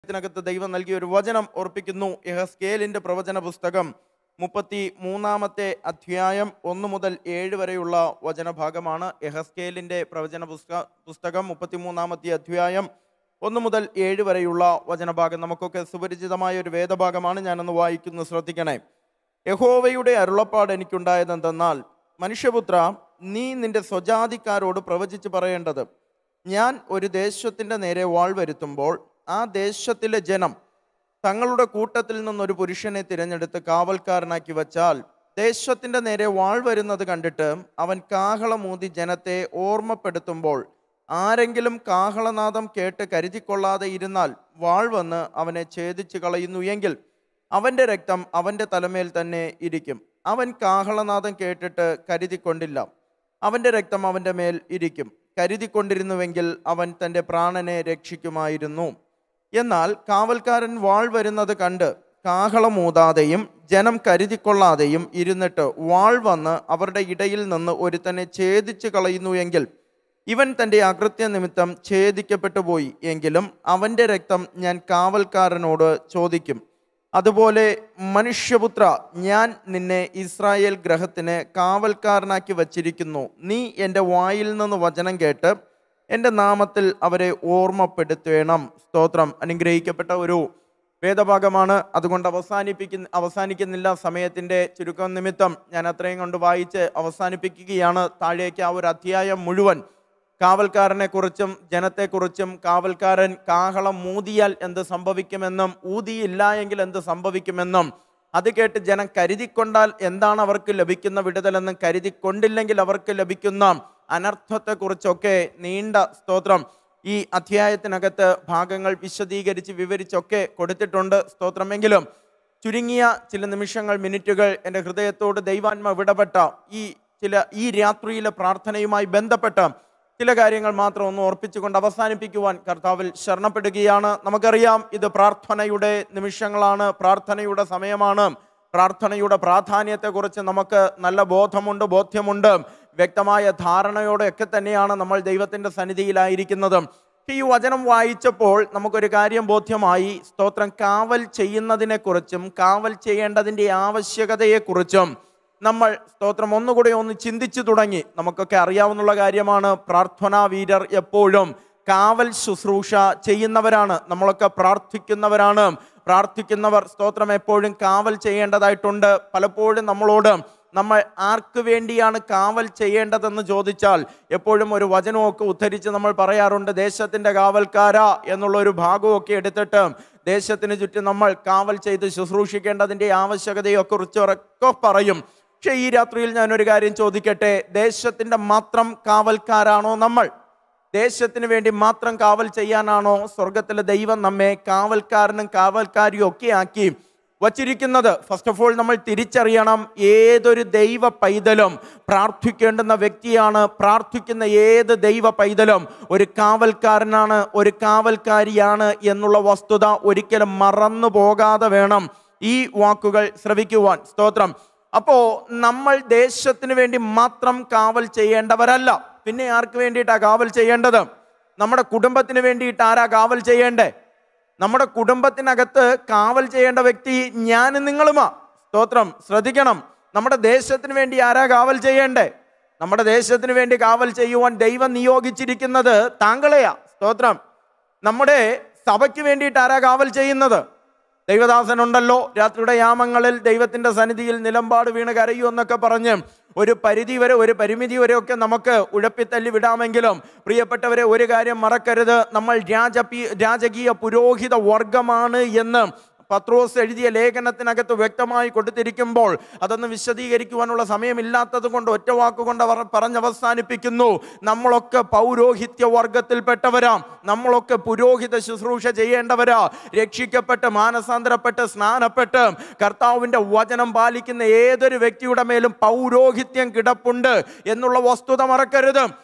ത്തിനകത്ത് ദൈവം നൽകിയ ഒരു വചനം ഓർപ്പിക്കുന്നു യഹസ്കേലിന്റെ പ്രവചന പുസ്തകം മുപ്പത്തി മൂന്നാമത്തെ അധ്യായം ഒന്ന് മുതൽ ഏഴ് വരെയുള്ള വചനഭാഗമാണ് യഹസ്കേലിന്റെ പ്രവചന പുസ്തക പുസ്തകം മുപ്പത്തിമൂന്നാമത്തെ അധ്യായം ഒന്ന് മുതൽ ഏഴ് വരെയുള്ള വചനഭാഗം നമുക്കൊക്കെ സുപരിചിതമായ ഒരു വേദഭാഗമാണ് ഞാനൊന്ന് വായിക്കുന്നു ശ്രദ്ധിക്കണേ യഹോവയുടെ അരുളപ്പാട് എനിക്കുണ്ടായതെന്തെന്നാൽ മനുഷ്യപുത്ര നീ നിന്റെ സ്വജാതിക്കാരോട് പ്രവചിച്ച് പറയേണ്ടത് ഞാൻ ഒരു ദേശത്തിൻ്റെ നേരെ വാൾ വരുത്തുമ്പോൾ ആ ദേശത്തിലെ ജനം തങ്ങളുടെ കൂട്ടത്തിൽ നിന്നൊരു പുരുഷനെ തിരഞ്ഞെടുത്ത് കാവൽക്കാരനാക്കി വച്ചാൽ ദേശത്തിൻ്റെ നേരെ വാൾ വരുന്നത് കണ്ടിട്ട് അവൻ കാഹളമൂതി ജനത്തെ ഓർമ്മപ്പെടുത്തുമ്പോൾ ആരെങ്കിലും കാഹളനാദം കേട്ട് കരുതിക്കൊള്ളാതെ ഇരുന്നാൽ വാൾ വന്ന് അവനെ ഛേദിച്ചു കളയുന്നു എങ്കിൽ അവൻ്റെ രക്തം അവൻ്റെ തലമേൽ തന്നെ ഇരിക്കും അവൻ കാഹളനാദം കേട്ടിട്ട് കരുതിക്കൊണ്ടില്ല അവൻ്റെ രക്തം അവൻ്റെ മേൽ ഇരിക്കും കരുതിക്കൊണ്ടിരുന്നുവെങ്കിൽ അവൻ തൻ്റെ പ്രാണനെ രക്ഷിക്കുമായിരുന്നു എന്നാൽ കാവൽക്കാരൻ വാൾ വരുന്നത് കണ്ട് കാഹളമൂതാതെയും ജനം കരുതിക്കൊള്ളാതെയും ഇരുന്നിട്ട് വാൾ വന്ന് അവരുടെ ഇടയിൽ നിന്ന് ഒരുത്തനെ ഛേദിച്ചു കളയുന്നു എങ്കിൽ ഇവൻ തൻ്റെ അകൃത്യ നിമിത്തം ഛേദിക്കപ്പെട്ടു പോയി എങ്കിലും അവൻ്റെ രക്തം ഞാൻ കാവൽക്കാരനോട് ചോദിക്കും അതുപോലെ മനുഷ്യപുത്ര ഞാൻ നിന്നെ ഇസ്രായേൽ ഗ്രഹത്തിന് കാവൽക്കാരനാക്കി വച്ചിരിക്കുന്നു നീ എൻ്റെ വായിൽ നിന്ന് വചനം കേട്ട് എൻ്റെ നാമത്തിൽ അവരെ ഓർമ്മപ്പെടുത്തേണം സ്തോത്രം അനുഗ്രഹിക്കപ്പെട്ട ഒരു വേദഭാഗമാണ് അതുകൊണ്ട് അവസാനിപ്പിക്കുന്ന അവസാനിക്കുന്നില്ല സമയത്തിൻ്റെ ചുരുക്കം നിമിത്തം ഞാൻ അത്രയും കൊണ്ട് വായിച്ച് അവസാനിപ്പിക്കുകയാണ് താഴേക്ക് ആ ഒരു അധ്യായം മുഴുവൻ കാവൽക്കാരനെ കുറിച്ചും ജനത്തെക്കുറിച്ചും കാവൽക്കാരൻ കാഹളം മൂതിയാൽ എന്ത് സംഭവിക്കുമെന്നും ഊതിയില്ല എങ്കിൽ എന്ത് സംഭവിക്കുമെന്നും അത് കേട്ട് ജനം കരുതിക്കൊണ്ടാൽ എന്താണ് അവർക്ക് ലഭിക്കുന്ന വിടുതലെന്നും കരുതിക്കൊണ്ടില്ലെങ്കിൽ അവർക്ക് ലഭിക്കുന്ന അനർത്ഥത്തെക്കുറിച്ചൊക്കെ നീണ്ട സ്തോത്രം ഈ അധ്യായത്തിനകത്ത് ഭാഗങ്ങൾ വിശദീകരിച്ച് വിവരിച്ചൊക്കെ കൊടുത്തിട്ടുണ്ട് സ്തോത്രമെങ്കിലും ചുരുങ്ങിയ ചില നിമിഷങ്ങൾ മിനിറ്റുകൾ എൻ്റെ ഹൃദയത്തോട് ദൈവാത്മ വിടപെട്ട ഈ ചില ഈ രാത്രിയിലെ പ്രാർത്ഥനയുമായി ബന്ധപ്പെട്ട ചില കാര്യങ്ങൾ മാത്രം ഒന്ന് ഓർപ്പിച്ചുകൊണ്ട് അവസാനിപ്പിക്കുവാൻ കർത്താവിൽ ശരണപ്പെടുകയാണ് നമുക്കറിയാം ഇത് പ്രാർത്ഥനയുടെ നിമിഷങ്ങളാണ് പ്രാർത്ഥനയുടെ സമയമാണ് പ്രാർത്ഥനയുടെ പ്രാധാന്യത്തെക്കുറിച്ച് നമുക്ക് നല്ല ബോധമുണ്ട് ബോധ്യമുണ്ട് വ്യക്തമായ ധാരണയോടെയൊക്കെ തന്നെയാണ് നമ്മൾ ദൈവത്തിൻ്റെ സന്നിധിയിലായിരിക്കുന്നത് ഈ വചനം വായിച്ചപ്പോൾ നമുക്കൊരു കാര്യം ബോധ്യമായി സ്തോത്രം കാവൽ ചെയ്യുന്നതിനെക്കുറിച്ചും കാവൽ ചെയ്യേണ്ടതിൻ്റെ ആവശ്യകതയെക്കുറിച്ചും നമ്മൾ സ്തോത്രം ഒന്നുകൂടി ഒന്ന് ചിന്തിച്ചു തുടങ്ങി നമുക്കൊക്കെ അറിയാവുന്ന കാര്യമാണ് പ്രാർത്ഥനാ വീരർ എപ്പോഴും കാവൽ ശുശ്രൂഷ ചെയ്യുന്നവരാണ് നമ്മളൊക്കെ പ്രാർത്ഥിക്കുന്നവരാണ് പ്രാർത്ഥിക്കുന്നവർ സ്തോത്രം എപ്പോഴും കാവൽ ചെയ്യേണ്ടതായിട്ടുണ്ട് പലപ്പോഴും നമ്മളോട് നമ്മൾ ആർക്ക് വേണ്ടിയാണ് കാവൽ ചെയ്യേണ്ടതെന്ന് ചോദിച്ചാൽ എപ്പോഴും ഒരു വചനമൊക്കെ ഉദ്ധരിച്ച് നമ്മൾ പറയാറുണ്ട് ദേശത്തിൻ്റെ കാവൽക്കാര എന്നുള്ള ഒരു ഭാഗമൊക്കെ എടുത്തിട്ട് ദേശത്തിന് ചുറ്റും നമ്മൾ കാവൽ ചെയ്ത് ശുശ്രൂഷിക്കേണ്ടതിൻ്റെ ആവശ്യകതയൊക്കെ കുറിച്ചൊക്കെ പറയും പക്ഷേ ഈ രാത്രിയിൽ ഞാനൊരു കാര്യം ചോദിക്കട്ടെ ദേശത്തിൻ്റെ മാത്രം കാവൽക്കാരാണോ നമ്മൾ ദേശത്തിന് വേണ്ടി മാത്രം കാവൽ ചെയ്യാനാണോ സ്വർഗത്തിലെ ദൈവം നമ്മെ കാവൽക്കാരനും കാവൽക്കാരിയും ഒക്കെ ആക്കി വച്ചിരിക്കുന്നത് ഫസ്റ്റ് ഓഫ് ഓൾ നമ്മൾ തിരിച്ചറിയണം ഏതൊരു ദൈവ പൈതലും പ്രാർത്ഥിക്കേണ്ടുന്ന വ്യക്തിയാണ് പ്രാർത്ഥിക്കുന്ന ഏത് ദൈവ പൈതലും ഒരു കാവൽക്കാരനാണ് ഒരു കാവൽക്കാരിയാണ് എന്നുള്ള വസ്തുത ഒരിക്കലും മറന്നു പോകാതെ വേണം ഈ വാക്കുകൾ ശ്രവിക്കുവാൻ സ്തോത്രം അപ്പോ നമ്മൾ ദേശത്തിന് വേണ്ടി മാത്രം കാവൽ ചെയ്യേണ്ടവരല്ല പിന്നെ ആർക്ക് വേണ്ടിയിട്ടാ കാവൽ ചെയ്യേണ്ടത് നമ്മുടെ കുടുംബത്തിന് വേണ്ടിയിട്ട് ആരാ കാവൽ ചെയ്യേണ്ടേ നമ്മുടെ കുടുംബത്തിനകത്ത് കാവൽ ചെയ്യേണ്ട വ്യക്തി ഞാനും നിങ്ങളുമാ സ്തോത്രം ശ്രദ്ധിക്കണം നമ്മുടെ ദേശത്തിന് വേണ്ടി ആരാ കാവൽ ചെയ്യേണ്ടേ നമ്മുടെ ദേശത്തിന് വേണ്ടി കാവൽ ചെയ്യുവാൻ ദൈവം നിയോഗിച്ചിരിക്കുന്നത് താങ്കളെയാ സ്തോത്രം നമ്മുടെ സഭയ്ക്ക് വേണ്ടിയിട്ട് ആരാ കാവൽ ചെയ്യുന്നത് ദൈവദാസനുണ്ടല്ലോ രാത്രിയുടെ യാമങ്ങളിൽ ദൈവത്തിന്റെ സന്നിധിയിൽ നിലമ്പാട് വീണ് കരയൂ എന്നൊക്കെ പറഞ്ഞ് ഒരു പരിധി വരെ ഒരു പരിമിതി വരെ ഒക്കെ നമുക്ക് ഉഴപ്പിത്തല്ലി വിടാമെങ്കിലും പ്രിയപ്പെട്ടവരെ ഒരു കാര്യം മറക്കരുത് നമ്മൾ രാജപി രാജകീയ പുരോഹിത വർഗമാണ് എന്ന് പത്രോസ് എഴുതിയ ലേഖനത്തിനകത്ത് വ്യക്തമായി കൊടുത്തിരിക്കുമ്പോൾ അതൊന്ന് വിശദീകരിക്കുവാനുള്ള സമയമില്ലാത്തത് കൊണ്ട് ഒറ്റ വാക്കുകൊണ്ട് അവർ പറഞ്ഞവസാനിപ്പിക്കുന്നു നമ്മളൊക്കെ പൗരോഹിത്യ വർഗത്തിൽപ്പെട്ടവരാ നമ്മളൊക്കെ പുരോഹിത ശുശ്രൂഷ ചെയ്യേണ്ടവരാ രക്ഷിക്കപ്പെട്ട് മാനസാന്തരപ്പെട്ട് സ്നാനപ്പെട്ട് കർത്താവിൻ്റെ വചനം പാലിക്കുന്ന ഏതൊരു വ്യക്തിയുടെ മേലും പൗരോഹിത്യം കിടപ്പുണ്ട് എന്നുള്ള വസ്തുത മറക്കരുത്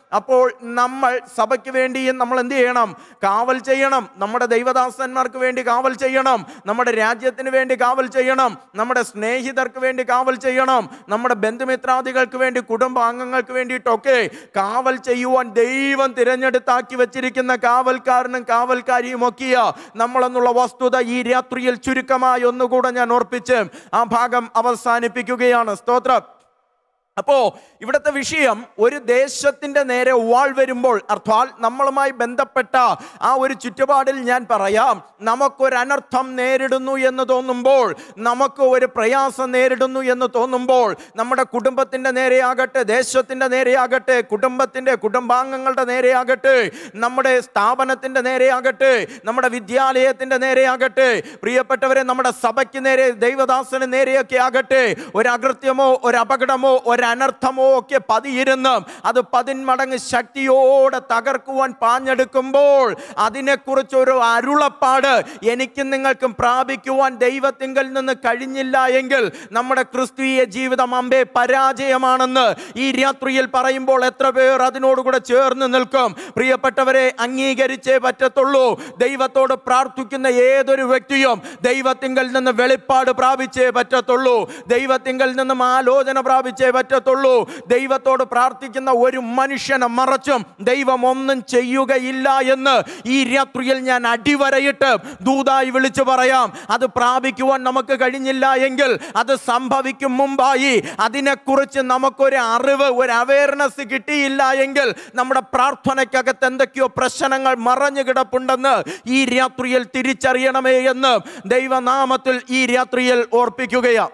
അപ്പോൾ നമ്മൾ സഭയ്ക്ക് വേണ്ടിയും നമ്മൾ എന്ത് ചെയ്യണം കാവൽ ചെയ്യണം നമ്മുടെ ദൈവദാസന്മാർക്ക് വേണ്ടി കാവൽ ചെയ്യണം നമ്മുടെ രാജ്യത്തിന് വേണ്ടി കാവൽ ചെയ്യണം നമ്മുടെ സ്നേഹിതർക്ക് വേണ്ടി കാവൽ ചെയ്യണം നമ്മുടെ ബന്ധുമിത്രാദികൾക്ക് വേണ്ടി കുടുംബാംഗങ്ങൾക്ക് വേണ്ടിയിട്ടൊക്കെ കാവൽ ചെയ്യുവാൻ ദൈവം തിരഞ്ഞെടുത്താക്കി വെച്ചിരിക്കുന്ന കാവൽക്കാരനും കാവൽക്കാരിയും ഒക്കെയ നമ്മളെന്നുള്ള വസ്തുത ഈ രാത്രിയിൽ ചുരുക്കമായി ഒന്നുകൂടെ ഞാൻ ഓർപ്പിച്ച് ആ ഭാഗം അവസാനിപ്പിക്കുകയാണ് സ്തോത്രം അപ്പോ ഇവിടുത്തെ വിഷയം ഒരു ദേശത്തിന്റെ നേരെ വാൾ വരുമ്പോൾ അർത്ഥാൽ നമ്മളുമായി ബന്ധപ്പെട്ട ആ ഒരു ചുറ്റുപാടിൽ ഞാൻ പറയാം നമുക്കൊരു അനർത്ഥം നേരിടുന്നു എന്ന് തോന്നുമ്പോൾ നമുക്ക് ഒരു പ്രയാസം നേരിടുന്നു എന്ന് തോന്നുമ്പോൾ നമ്മുടെ കുടുംബത്തിന്റെ നേരെയാകട്ടെ ദേശത്തിന്റെ നേരെയാകട്ടെ കുടുംബത്തിന്റെ കുടുംബാംഗങ്ങളുടെ നേരെയാകട്ടെ നമ്മുടെ സ്ഥാപനത്തിന്റെ നേരെയാകട്ടെ നമ്മുടെ വിദ്യാലയത്തിന്റെ നേരെയാകട്ടെ പ്രിയപ്പെട്ടവരെ നമ്മുടെ സഭയ്ക്ക് നേരെ ദൈവദാസന് നേരെയൊക്കെ ആകട്ടെ ഒരു അകൃത്യമോ ഒരു അപകടമോ ഒരു അനർത്ഥമോ ഒക്കെ പതിയിരുന്ന് അത് പതിന്മടങ്ങ് ശക്തിയോടെ തകർക്കുവാൻ പാഞ്ഞെടുക്കുമ്പോൾ അതിനെക്കുറിച്ച് ഒരു അരുളപ്പാട് എനിക്കും നിങ്ങൾക്കും പ്രാപിക്കുവാൻ ദൈവത്തിങ്കൽ നിന്ന് കഴിഞ്ഞില്ല എങ്കിൽ നമ്മുടെ ക്രിസ്തീയ ജീവിതം അമ്പേ പരാജയമാണെന്ന് ഈ രാത്രിയിൽ പറയുമ്പോൾ എത്ര പേർ അതിനോടുകൂടെ ചേർന്ന് നിൽക്കും പ്രിയപ്പെട്ടവരെ അംഗീകരിച്ചേ പറ്റത്തുള്ളൂ ദൈവത്തോട് പ്രാർത്ഥിക്കുന്ന ഏതൊരു വ്യക്തിയും ദൈവത്തിങ്കൽ നിന്ന് വെളിപ്പാട് പ്രാപിച്ചേ പറ്റത്തുള്ളൂ ദൈവത്തിങ്കൽ നിന്നും ആലോചന പ്രാപിച്ചേ പറ്റത്തുള്ളൂ ദൈവത്തോട് പ്രാർത്ഥിക്കുന്ന ഒരു മനുഷ്യനെ മറച്ചും ദൈവം ഒന്നും ചെയ്യുകയില്ല എന്ന് ഈ രാത്രിയിൽ ഞാൻ അടിവരയിട്ട് ദൂതായി വിളിച്ചു പറയാം അത് പ്രാപിക്കുവാൻ നമുക്ക് കഴിഞ്ഞില്ല എങ്കിൽ അത് സംഭവിക്കും മുമ്പായി അതിനെക്കുറിച്ച് നമുക്കൊരു അറിവ് ഒരു അവയർനെസ് കിട്ടിയില്ല എങ്കിൽ നമ്മുടെ പ്രാർത്ഥനയ്ക്കകത്ത് എന്തൊക്കെയോ പ്രശ്നങ്ങൾ മറഞ്ഞു കിടപ്പുണ്ടെന്ന് ഈ രാത്രിയിൽ തിരിച്ചറിയണമേ എന്ന് ദൈവനാമത്തിൽ ഈ രാത്രിയിൽ ഓർപ്പിക്കുകയാണ്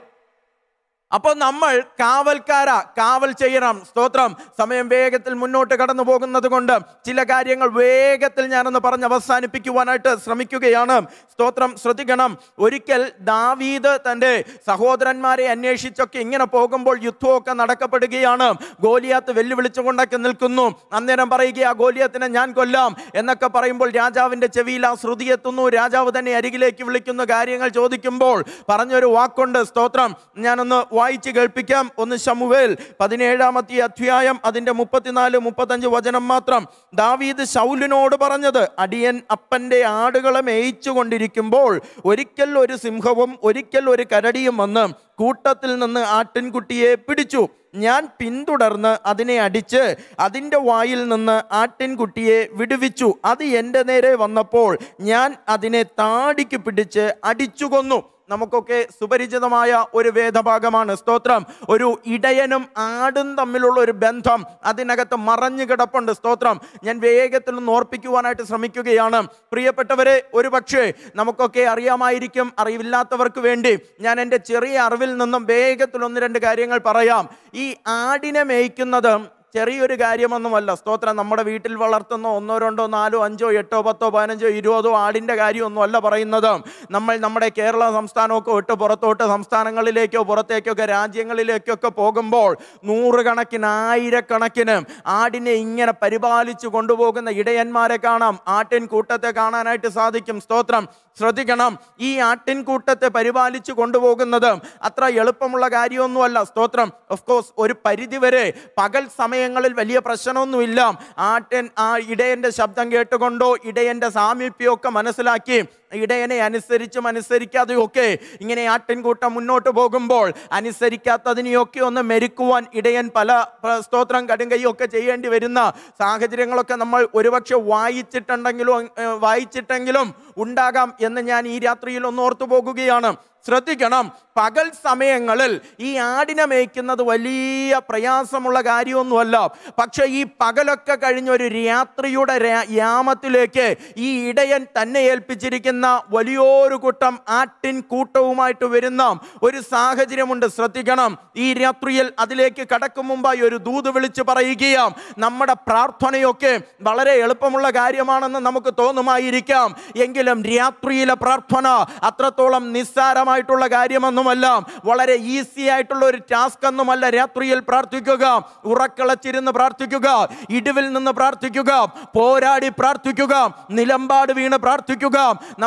അപ്പോൾ നമ്മൾ കാവൽക്കാര കാവൽ ചെയ്യണം സ്തോത്രം സമയം വേഗത്തിൽ മുന്നോട്ട് കടന്നു പോകുന്നത് കൊണ്ട് ചില കാര്യങ്ങൾ വേഗത്തിൽ ഞാനൊന്ന് പറഞ്ഞ് അവസാനിപ്പിക്കുവാനായിട്ട് ശ്രമിക്കുകയാണ് സ്തോത്രം ശ്രദ്ധിക്കണം ഒരിക്കൽ ദാവീദ് തൻ്റെ സഹോദരന്മാരെ അന്വേഷിച്ചൊക്കെ ഇങ്ങനെ പോകുമ്പോൾ യുദ്ധമൊക്കെ നടക്കപ്പെടുകയാണ് ഗോലിയാത്ത് വെല്ലുവിളിച്ചുകൊണ്ടൊക്കെ നിൽക്കുന്നു അന്നേരം പറയുക ആ ഗോലിയാത്തിനെ ഞാൻ കൊല്ലാം എന്നൊക്കെ പറയുമ്പോൾ രാജാവിൻ്റെ ചെവിയിൽ ആ ശ്രുതി എത്തുന്നു രാജാവ് തന്നെ അരികിലേക്ക് വിളിക്കുന്ന കാര്യങ്ങൾ ചോദിക്കുമ്പോൾ പറഞ്ഞൊരു വാക്കുണ്ട് സ്തോത്രം ഞാനൊന്ന് വായിച്ച് കേൾപ്പിക്കാം ഒന്ന് ശമുവേൽ പതിനേഴാമത്തെ അധ്യായം അതിൻ്റെ മുപ്പത്തിനാല് മുപ്പത്തഞ്ച് വചനം മാത്രം ദാവീദ് ശൗലിനോട് പറഞ്ഞത് അടിയൻ അപ്പൻ്റെ ആടുകളെ മേയിച്ചു കൊണ്ടിരിക്കുമ്പോൾ ഒരിക്കൽ ഒരു സിംഹവും ഒരിക്കൽ ഒരു കരടിയും വന്ന് കൂട്ടത്തിൽ നിന്ന് ആട്ടിൻകുട്ടിയെ പിടിച്ചു ഞാൻ പിന്തുടർന്ന് അതിനെ അടിച്ച് അതിൻ്റെ വായിൽ നിന്ന് ആട്ടിൻകുട്ടിയെ വിടുവിച്ചു അത് എൻ്റെ നേരെ വന്നപ്പോൾ ഞാൻ അതിനെ താടിക്ക് പിടിച്ച് അടിച്ചു കൊന്നു നമുക്കൊക്കെ സുപരിചിതമായ ഒരു വേദഭാഗമാണ് സ്തോത്രം ഒരു ഇടയനും ആടും തമ്മിലുള്ള ഒരു ബന്ധം അതിനകത്ത് മറഞ്ഞു കിടപ്പുണ്ട് സ്തോത്രം ഞാൻ വേഗത്തിൽ ഒന്ന് ഓർപ്പിക്കുവാനായിട്ട് ശ്രമിക്കുകയാണ് പ്രിയപ്പെട്ടവരെ ഒരു പക്ഷേ നമുക്കൊക്കെ അറിയാമായിരിക്കും അറിവില്ലാത്തവർക്ക് വേണ്ടി ഞാൻ എൻ്റെ ചെറിയ അറിവിൽ നിന്നും വേഗത്തിൽ ഒന്ന് രണ്ട് കാര്യങ്ങൾ പറയാം ഈ ആടിനെ മേയ്ക്കുന്നത് ചെറിയൊരു കാര്യമൊന്നുമല്ല സ്തോത്രം നമ്മുടെ വീട്ടിൽ വളർത്തുന്ന ഒന്നോ രണ്ടോ നാലോ അഞ്ചോ എട്ടോ പത്തോ പതിനഞ്ചോ ഇരുപതോ ആടിൻ്റെ കാര്യമൊന്നുമല്ല പറയുന്നത് നമ്മൾ നമ്മുടെ കേരള സംസ്ഥാനമൊക്കെ വിട്ട് പുറത്തോട്ട് സംസ്ഥാനങ്ങളിലേക്കോ പുറത്തേക്കൊക്കെ രാജ്യങ്ങളിലേക്കൊക്കെ പോകുമ്പോൾ നൂറുകണക്കിന് ആയിരക്കണക്കിന് ആടിനെ ഇങ്ങനെ പരിപാലിച്ചു കൊണ്ടുപോകുന്ന ഇടയന്മാരെ കാണാം ആട്ടിൻ കൂട്ടത്തെ കാണാനായിട്ട് സാധിക്കും സ്തോത്രം ശ്രദ്ധിക്കണം ഈ ആട്ടിൻകൂട്ടത്തെ പരിപാലിച്ചു കൊണ്ടുപോകുന്നത് അത്ര എളുപ്പമുള്ള കാര്യമൊന്നുമല്ല സ്തോത്രം ഓഫ് കോഴ്സ് ഒരു പരിധിവരെ പകൽ സമയങ്ങളിൽ വലിയ പ്രശ്നമൊന്നുമില്ല ആട്ടിൻ ആ ഇടയന്റെ ശബ്ദം കേട്ടുകൊണ്ടോ ഇടയന്റെ സാമീപ്യമൊക്കെ മനസ്സിലാക്കി ഇടയനെ അനുസരിച്ചും അനുസരിക്കാതെയും ഒക്കെ ഇങ്ങനെ ആട്ടിൻകൂട്ടം മുന്നോട്ട് പോകുമ്പോൾ അനുസരിക്കാത്തതിനെയൊക്കെ ഒന്ന് മെരുക്കുവാൻ ഇടയൻ പല പ്ര- സ്തോത്രം കടുങ്കയൊക്കെ ചെയ്യേണ്ടി വരുന്ന സാഹചര്യങ്ങളൊക്കെ നമ്മൾ ഒരുപക്ഷെ വായിച്ചിട്ടുണ്ടെങ്കിലും ഏഹ്, വായിച്ചിട്ടെങ്കിലും ഉണ്ടാകാം എന്ന് ഞാൻ ഈ രാത്രിയിൽ ഒന്ന് ഓർത്തു പോകുകയാണ് ശ്രദ്ധിക്കണം പകൽ സമയങ്ങളിൽ ഈ ആടിനെ മേയ്ക്കുന്നത് വലിയ പ്രയാസമുള്ള കാര്യമൊന്നുമല്ല പക്ഷെ ഈ പകലൊക്കെ കഴിഞ്ഞ ഒരു രാത്രിയുടെ രാ- യാമത്തിലേക്ക് ഈ ഇടയൻ തന്നെ ഏൽപ്പിച്ചിരിക്കുന്ന വലിയൊരു കൂട്ടം ആട്ടിൻ കൂട്ടവുമായിട്ട് വരുന്ന ഒരു സാഹചര്യമുണ്ട് ശ്രദ്ധിക്കണം ഈ രാത്രിയിൽ അതിലേക്ക് കടക്കും മുമ്പായി ഒരു ദൂത് വിളിച്ച് പറയുകയാണ് നമ്മുടെ പ്രാർത്ഥനയൊക്കെ വളരെ എളുപ്പമുള്ള കാര്യമാണെന്ന് നമുക്ക് തോന്നുമായിരിക്കാം എങ്കിലും രാത്രിയിലെ പ്രാർത്ഥന അത്രത്തോളം നിസ്സാരമായിട്ടുള്ള കാര്യമൊന്നുമല്ല വളരെ ഈസി ആയിട്ടുള്ള ഒരു ടാസ്ക് ഒന്നുമല്ല രാത്രിയിൽ പ്രാർത്ഥിക്കുക ഉറക്കളച്ചിരുന്ന് പ്രാർത്ഥിക്കുക ഇടിവിൽ നിന്ന് പ്രാർത്ഥിക്കുക പോരാടി പ്രാർത്ഥിക്കുക നിലമ്പാട് വീണ് പ്രാർത്ഥിക്കുക നമ്മൾ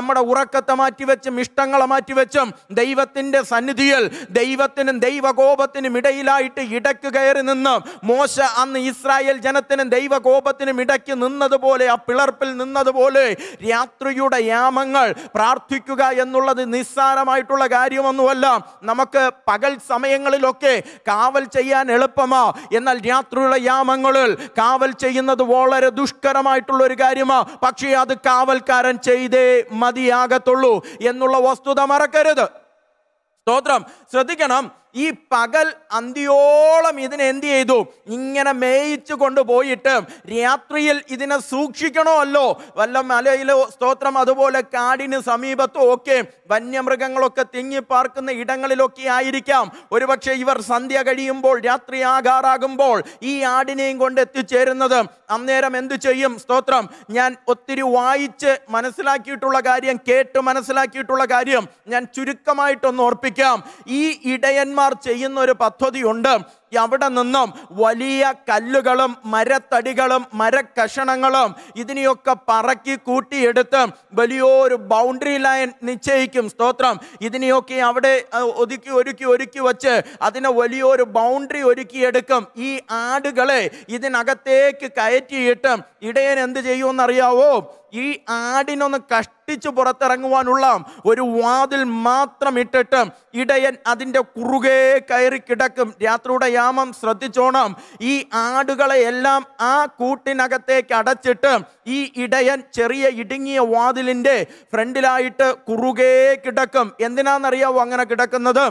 നമ്മുടെ ഉറക്കത്തെ മാറ്റിവെച്ചും ഇഷ്ടങ്ങളെ മാറ്റിവെച്ചും ദൈവത്തിൻ്റെ സന്നിധിയിൽ ദൈവത്തിനും ദൈവകോപത്തിനും ഇടയിലായിട്ട് ഇടയ്ക്ക് കയറി നിന്ന് മോശ അന്ന് ഇസ്രായേൽ ജനത്തിനും ദൈവകോപത്തിനും ഇടയ്ക്ക് നിന്നതുപോലെ ആ പിളർപ്പിൽ നിന്നതുപോലെ രാത്രിയുടെ യാമങ്ങൾ പ്രാർത്ഥിക്കുക എന്നുള്ളത് നിസ്സാരമായിട്ടുള്ള കാര്യമൊന്നുമല്ല നമുക്ക് പകൽ സമയങ്ങളിലൊക്കെ കാവൽ ചെയ്യാൻ എളുപ്പമാ എന്നാൽ രാത്രിയുള്ള യാമങ്ങളിൽ കാവൽ ചെയ്യുന്നത് വളരെ ദുഷ്കരമായിട്ടുള്ള ഒരു കാര്യമാ പക്ഷേ അത് കാവൽക്കാരൻ ചെയ്തേ മതിയാകത്തുള്ളൂ എന്നുള്ള വസ്തുത മറക്കരുത് സ്തോത്രം ശ്രദ്ധിക്കണം ഈ പകൽ അന്തിയോളം ഇതിനെ എന്ത് ചെയ്തു ഇങ്ങനെ മേയിച്ചു കൊണ്ടുപോയിട്ട് രാത്രിയിൽ ഇതിനെ സൂക്ഷിക്കണോ അല്ലോ വല്ല മലയിലോ സ്തോത്രം അതുപോലെ കാടിന് സമീപത്തോ ഒക്കെ വന്യമൃഗങ്ങളൊക്കെ തിങ്ങിപ്പാർക്കുന്ന ഇടങ്ങളിലൊക്കെ ആയിരിക്കാം ഒരുപക്ഷെ ഇവർ സന്ധ്യ കഴിയുമ്പോൾ രാത്രി ആകാറാകുമ്പോൾ ഈ ആടിനെയും കൊണ്ട് എത്തിച്ചേരുന്നത് അന്നേരം എന്തു ചെയ്യും സ്തോത്രം ഞാൻ ഒത്തിരി വായിച്ച് മനസ്സിലാക്കിയിട്ടുള്ള കാര്യം കേട്ട് മനസ്സിലാക്കിയിട്ടുള്ള കാര്യം ഞാൻ ചുരുക്കമായിട്ടൊന്ന് ഓർപ്പിക്കാം ഈ ഇടയന്മാർ ചെയ്യുന്ന ഒരു പദ്ധതിയുണ്ട് അവിടെ നിന്നും വലിയ കല്ലുകളും മരത്തടികളും മരക്കഷണങ്ങളും ഇതിനെയൊക്കെ പറക്കി കൂട്ടിയെടുത്ത് വലിയൊരു ബൗണ്ടറി ലൈൻ നിശ്ചയിക്കും സ്തോത്രം ഇതിനെയൊക്കെ അവിടെ അഹ്, ഒതുക്കി ഒരുക്കി ഒരുക്കി വച്ച് അതിനെ വലിയൊരു ബൗണ്ടറി ഒരുക്കിയെടുക്കും ഈ ആടുകളെ ഇതിനകത്തേക്ക് കയറ്റിയിട്ട് ഇടയൻ എന്ത് ചെയ്യുമെന്നറിയാവോ ഈ ആടിനൊന്ന് കഷ്ടിച്ച് പുറത്തിറങ്ങുവാനുള്ള ഒരു വാതിൽ മാത്രം ഇട്ടിട്ട് ഇടയൻ അതിൻ്റെ കുറുകെ കയറി കിടക്കും രാത്രിയുടെ യാമം ശ്രദ്ധിച്ചോണം ഈ ആടുകളെ എല്ലാം ആ കൂട്ടിനകത്തേക്ക് അടച്ചിട്ട് ഈ ഇടയൻ ചെറിയ ഇടുങ്ങിയ വാതിലിൻ്റെ ഫ്രണ്ടിലായിട്ട് കുറുകെ കിടക്കും എന്തിനാണെന്നറിയാവോ അങ്ങനെ കിടക്കുന്നത്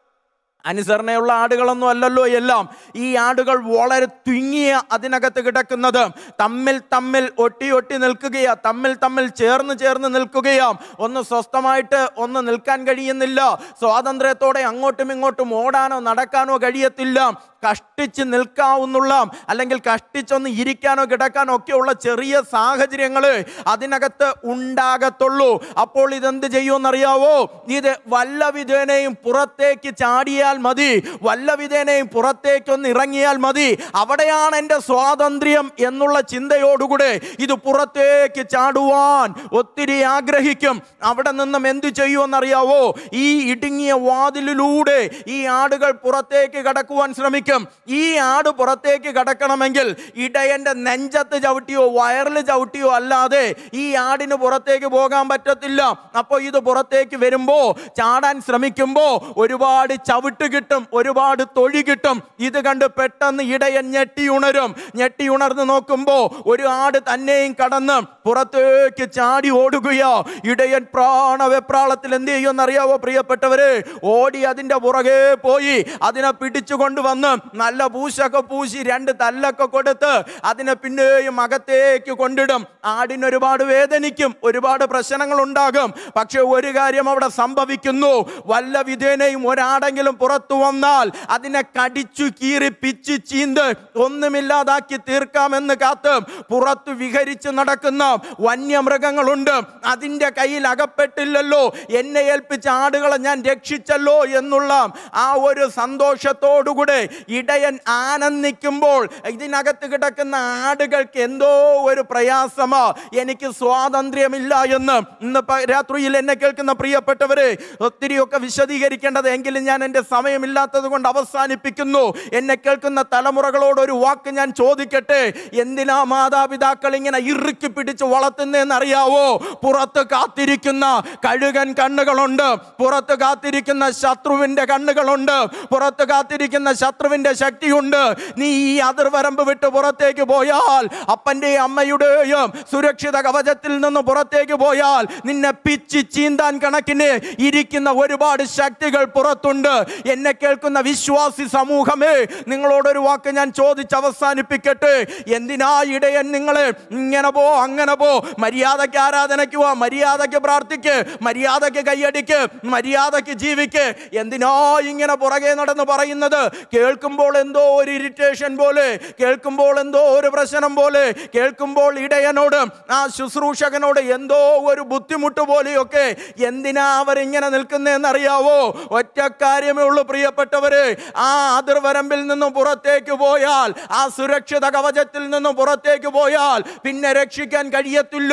അനുസരണയുള്ള ആടുകളൊന്നും അല്ലല്ലോ എല്ലാം ഈ ആടുകൾ വളരെ തുങ്ങിയ അതിനകത്ത് കിടക്കുന്നത് തമ്മിൽ തമ്മിൽ ഒട്ടി ഒട്ടി നിൽക്കുകയാ തമ്മിൽ തമ്മിൽ ചേർന്ന് ചേർന്ന് നിൽക്കുകയാ ഒന്ന് സ്വസ്ഥമായിട്ട് ഒന്ന് നിൽക്കാൻ കഴിയുന്നില്ല സ്വാതന്ത്ര്യത്തോടെ അങ്ങോട്ടും ഇങ്ങോട്ടും ഓടാനോ നടക്കാനോ കഴിയത്തില്ല കഷ്ടിച്ച് നിൽക്കാവുന്നുള്ള അല്ലെങ്കിൽ കഷ്ടിച്ചൊന്ന് ഇരിക്കാനോ കിടക്കാനോ ഒക്കെയുള്ള ചെറിയ സാഹചര്യങ്ങൾ അതിനകത്ത് ഉണ്ടാകത്തുള്ളൂ അപ്പോൾ ഇതെന്ത് ചെയ്യുമെന്നറിയാവോ ഇത് വല്ല വിധേനയും പുറത്തേക്ക് ചാടിയാൽ മതി വല്ല വിധേനയും പുറത്തേക്കൊന്ന് ഇറങ്ങിയാൽ മതി അവിടെയാണ് എൻ്റെ സ്വാതന്ത്ര്യം എന്നുള്ള ചിന്തയോടുകൂടെ ഇത് പുറത്തേക്ക് ചാടുവാൻ ഒത്തിരി ആഗ്രഹിക്കും അവിടെ നിന്നും എന്തു ചെയ്യുമെന്നറിയാവോ ഈ ഇടുങ്ങിയ വാതിലിലൂടെ ഈ ആടുകൾ പുറത്തേക്ക് കടക്കുവാൻ ശ്രമിക്കും ഈ ആട് പുറത്തേക്ക് കടക്കണമെങ്കിൽ ഇടയന്റെ നെഞ്ചത്ത് ചവിട്ടിയോ വയറിൽ ചവിട്ടിയോ അല്ലാതെ ഈ ആടിന് പുറത്തേക്ക് പോകാൻ പറ്റത്തില്ല അപ്പോൾ ഇത് പുറത്തേക്ക് വരുമ്പോ ചാടാൻ ശ്രമിക്കുമ്പോ ഒരുപാട് ചവിട്ട് കിട്ടും ഒരുപാട് തൊഴി കിട്ടും ഇത് കണ്ട് പെട്ടെന്ന് ഇടയൻ ഞെട്ടിയുണരും ഞെട്ടിയുണർന്ന് നോക്കുമ്പോ ഒരു ആട് തന്നെയും കടന്ന് പുറത്തേക്ക് ചാടി ഓടുകയോ ഇടയൻ പ്രാണവെപ്രാളത്തിൽ എന്ത് ചെയ്യുമെന്നറിയാവോ പ്രിയപ്പെട്ടവരെ ഓടി അതിന്റെ പുറകെ പോയി അതിനെ പിടിച്ചു കൊണ്ടുവന്ന് നല്ല പൂശൊക്കെ പൂശി രണ്ട് തല്ലൊക്കെ കൊടുത്ത് അതിനെ പിന്നെയും അകത്തേക്ക് കൊണ്ടിടും ആടിന് ഒരുപാട് വേദനിക്കും ഒരുപാട് പ്രശ്നങ്ങൾ ഉണ്ടാകും പക്ഷെ ഒരു കാര്യം അവിടെ സംഭവിക്കുന്നു വല്ല വിധേനയും ഒരാടെങ്കിലും പുറത്തു വന്നാൽ അതിനെ കടിച്ചു കീറി പിച്ച് ചീന്ത് ഒന്നുമില്ലാതാക്കി തീർക്കാമെന്ന് കാത്ത് പുറത്ത് വിഹരിച്ച് നടക്കുന്ന വന്യമൃഗങ്ങളുണ്ട് അതിൻ്റെ കയ്യിൽ അകപ്പെട്ടില്ലല്ലോ എന്നെ ഏൽപ്പിച്ച ആടുകളെ ഞാൻ രക്ഷിച്ചല്ലോ എന്നുള്ള ആ ഒരു സന്തോഷത്തോടുകൂടെ ഇടയൻ ആനന്ദിക്കുമ്പോൾ ഇതിനകത്ത് കിടക്കുന്ന ആടുകൾക്ക് എന്തോ ഒരു പ്രയാസമാ എനിക്ക് സ്വാതന്ത്ര്യമില്ല എന്ന് ഇന്ന് പ- രാത്രിയിൽ എന്നെ കേൾക്കുന്ന പ്രിയപ്പെട്ടവരെ ഒത്തിരിയൊക്കെ വിശദീകരിക്കേണ്ടത് എങ്കിലും ഞാൻ എൻ്റെ സമയമില്ലാത്തത് കൊണ്ട് അവസാനിപ്പിക്കുന്നു എന്നെ കേൾക്കുന്ന തലമുറകളോട് ഒരു വാക്ക് ഞാൻ ചോദിക്കട്ടെ എന്തിനാ മാതാപിതാക്കൾ ഇങ്ങനെ ഇറുക്കി പിടിച്ച് വളർത്തുന്നതെന്ന് അറിയാവോ പുറത്ത് കാത്തിരിക്കുന്ന കഴുകൻ കണ്ണുകളുണ്ട് പുറത്ത് കാത്തിരിക്കുന്ന ശത്രുവിൻ്റെ കണ്ണുകളുണ്ട് പുറത്ത് കാത്തിരിക്കുന്ന ശത്രുവിൻ്റെ ശക്തിയുണ്ട് നീ ഈ അതിർവരമ്പ് വിട്ട് പുറത്തേക്ക് പോയാൽ അപ്പൻ്റെയും അമ്മയുടെയും സുരക്ഷിത കവചത്തിൽ നിന്ന് പുറത്തേക്ക് പോയാൽ നിന്നെ പിച്ചി ചീന്താൻ കണക്കിന് ഇരിക്കുന്ന ഒരുപാട് ശക്തികൾ പുറത്തുണ്ട് എന്നെ കേൾക്കുന്ന വിശ്വാസി സമൂഹമേ നിങ്ങളോടൊരു വാക്ക് ഞാൻ ചോദിച്ച് അവസാനിപ്പിക്കട്ടെ എന്തിനാ ഇടയൻ നിങ്ങളെ ഇങ്ങനെ പോ അങ്ങനെ പോ മര്യാദയ്ക്ക് ആരാധനയ്ക്ക് പോ മര്യാദയ്ക്ക് പ്രാർത്ഥിക്ക് മര്യാദയ്ക്ക് കൈയടിക്ക് മര്യാദയ്ക്ക് ജീവിക്ക് എന്തിനാ ഇങ്ങനെ പുറകെ നടന്ന് പറയുന്നത് കേൾക്കുമ്പോൾ എന്തോ ഒരു ഇറിറ്റേഷൻ പോലെ കേൾക്കുമ്പോൾ എന്തോ ഒരു പ്രശ്നം പോലെ കേൾക്കുമ്പോൾ ഇടയനോട് ആ ശുശ്രൂഷകനോട് എന്തോ ഒരു ബുദ്ധിമുട്ട് പോലെയൊക്കെ എന്തിനാ അവരിങ്ങനെ നിൽക്കുന്നതെന്ന് അറിയാവോ ഒറ്റ കാര്യമേ ഉള്ളൂ പ്രിയപ്പെട്ടവര് ആ അതിർവരമ്പിൽ നിന്നും പുറത്തേക്ക് പോയാൽ ആ സുരക്ഷിത കവചത്തിൽ നിന്നും പുറത്തേക്ക് പോയാൽ പിന്നെ രക്ഷിക്കാൻ കഴിയത്തില്ല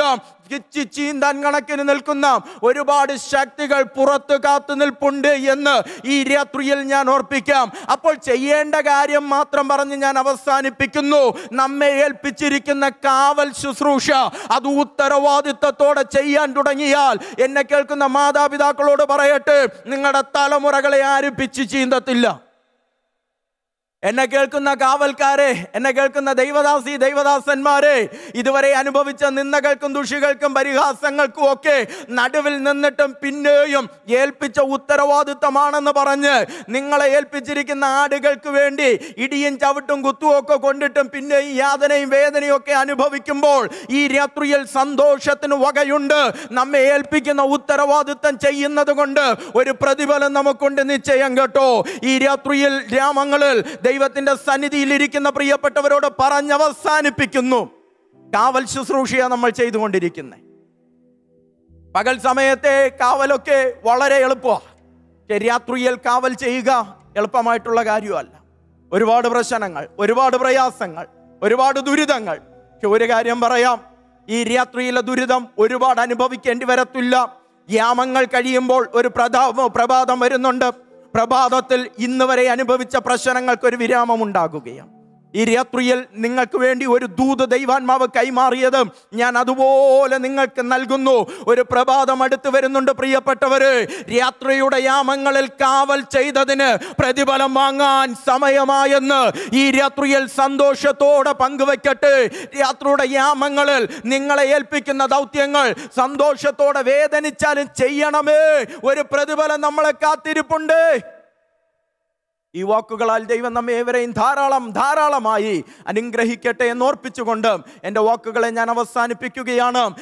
കിച്ചി ചീന്താൻ കണക്കിന് നിൽക്കുന്ന ഒരുപാട് ശക്തികൾ പുറത്ത് കാത്തു നിൽപ്പുണ്ട് എന്ന് ഈ രാത്രിയിൽ ഞാൻ ഓർപ്പിക്കാം അപ്പോൾ ചെയ്യേണ്ട കാര്യം മാത്രം പറഞ്ഞ് ഞാൻ അവസാനിപ്പിക്കുന്നു നമ്മെ ഏൽപ്പിച്ചിരിക്കുന്ന കാവൽ ശുശ്രൂഷ അത് ഉത്തരവാദിത്തത്തോടെ ചെയ്യാൻ തുടങ്ങിയാൽ എന്നെ കേൾക്കുന്ന മാതാപിതാക്കളോട് പറയട്ടെ നിങ്ങളുടെ തലമുറകളെ ആരും പിച്ച് ചീന്തത്തില്ല എന്നെ കേൾക്കുന്ന കാവൽക്കാരെ എന്നെ കേൾക്കുന്ന ദൈവദാസി ദൈവദാസന്മാരെ ഇതുവരെ അനുഭവിച്ച നിന്ദകൾക്കും ദുഷികൾക്കും പരിഹാസങ്ങൾക്കും ഒക്കെ നടുവിൽ നിന്നിട്ടും പിന്നെയും ഏൽപ്പിച്ച ഉത്തരവാദിത്തമാണെന്ന് പറഞ്ഞ് നിങ്ങളെ ഏൽപ്പിച്ചിരിക്കുന്ന ആടുകൾക്ക് വേണ്ടി ഇടിയും ചവിട്ടും കുത്തും ഒക്കെ കൊണ്ടിട്ടും പിന്നെയും യാതനയും വേദനയും ഒക്കെ അനുഭവിക്കുമ്പോൾ ഈ രാത്രിയിൽ സന്തോഷത്തിന് വകയുണ്ട് നമ്മെ ഏൽപ്പിക്കുന്ന ഉത്തരവാദിത്തം ചെയ്യുന്നത് കൊണ്ട് ഒരു പ്രതിഫലം നമുക്കുണ്ട് നിശ്ചയം കേട്ടോ ഈ രാത്രിയിൽ ഗ്രാമങ്ങളിൽ ദൈവത്തിന്റെ സന്നിധിയിൽ ഇരിക്കുന്ന പ്രിയപ്പെട്ടവരോട് പറഞ്ഞവസാനിപ്പിക്കുന്നു കാവൽ ശുശ്രൂഷയാണ് നമ്മൾ ചെയ്തുകൊണ്ടിരിക്കുന്നത് പകൽ സമയത്തെ കാവലൊക്കെ വളരെ എളുപ്പമാണ് പക്ഷേ രാത്രിയിൽ കാവൽ ചെയ്യുക എളുപ്പമായിട്ടുള്ള കാര്യമല്ല ഒരുപാട് പ്രശ്നങ്ങൾ ഒരുപാട് പ്രയാസങ്ങൾ ഒരുപാട് ദുരിതങ്ങൾ പക്ഷെ ഒരു കാര്യം പറയാം ഈ രാത്രിയിലെ ദുരിതം ഒരുപാട് അനുഭവിക്കേണ്ടി വരത്തില്ല യാമങ്ങൾ കഴിയുമ്പോൾ ഒരു പ്രതാ പ്രഭാതം വരുന്നുണ്ട് പ്രഭാതത്തിൽ ഇന്ന് വരെ അനുഭവിച്ച പ്രശ്നങ്ങൾക്ക് ഒരു വിരാമം ഉണ്ടാകുകയാണ് ഈ രാത്രിയിൽ നിങ്ങൾക്ക് വേണ്ടി ഒരു ദൂത് ദൈവാത്മാവ് കൈമാറിയത് ഞാൻ അതുപോലെ നിങ്ങൾക്ക് നൽകുന്നു ഒരു പ്രഭാതം അടുത്ത് വരുന്നുണ്ട് പ്രിയപ്പെട്ടവര് രാത്രിയുടെ യാമങ്ങളിൽ കാവൽ ചെയ്തതിന് പ്രതിഫലം വാങ്ങാൻ സമയമായെന്ന് ഈ രാത്രിയിൽ സന്തോഷത്തോടെ പങ്കുവെക്കട്ടെ രാത്രിയുടെ യാമങ്ങളിൽ നിങ്ങളെ ഏൽപ്പിക്കുന്ന ദൗത്യങ്ങൾ സന്തോഷത്തോടെ വേദനിച്ചാലും ചെയ്യണമേ ഒരു പ്രതിഫലം നമ്മളെ കാത്തിരിപ്പുണ്ട് ഈ വാക്കുകളാൽ ദൈവം നമ്മെ ഏവരെയും ധാരാളം ധാരാളമായി അനുഗ്രഹിക്കട്ടെ എന്ന് ഓർപ്പിച്ചുകൊണ്ട് എൻ്റെ വാക്കുകളെ ഞാൻ അവസാനിപ്പിക്കുകയാണ്